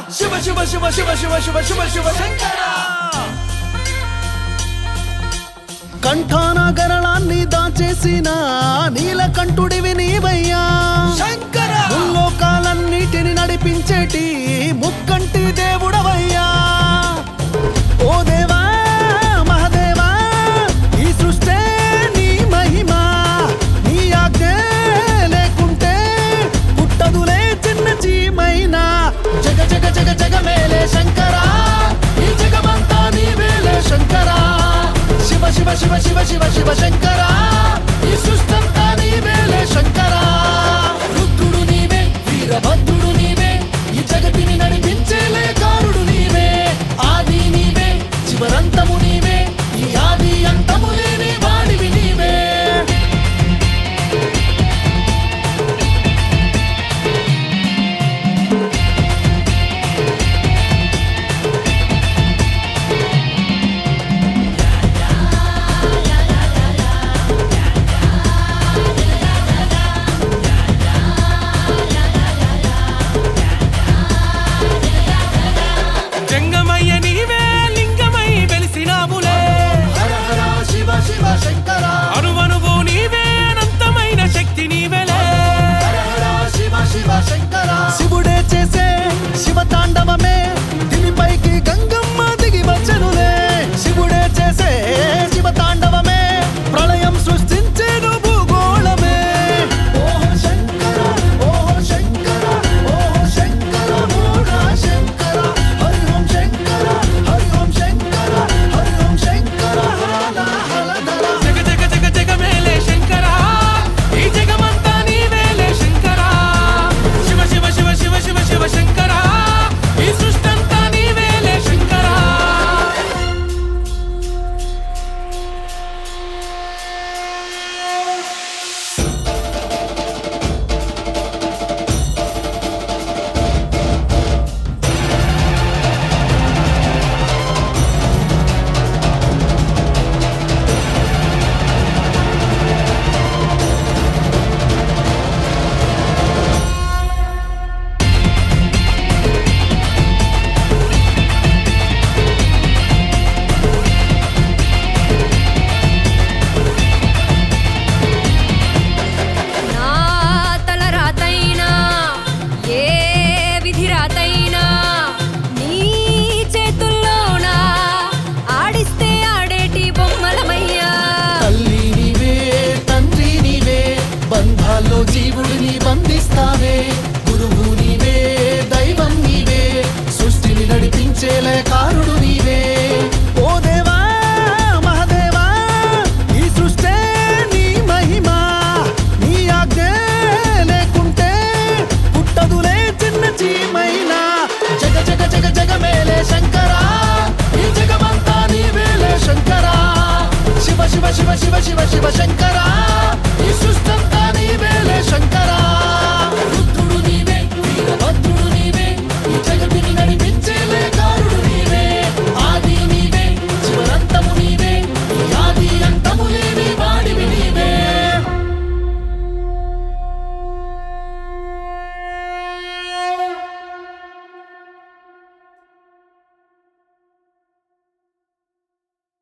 శివ శివ శివ శివ శివ శివ శివ శివ శంకర కంఠాన గరళాన్ని దాచేసిన నీలకంఠుడివి నీవయ్యా శంకర ముల్లోకాలన్నిటిని నడిపించేటి ముక్కంటి దేవుడవయ్యా ఓ దేవా మహదేవా ఈ సృష్టే నీ మహిమ నీ ఆజ్ఞే లేకుంటే పుట్టదులే చిన్న చీమైనా జగ జగ జగ జగ మేలే శంకరా ఈ జగమంతా నీవేలే శంకరా శివ శివ శివ శివ శివ శివ శంకర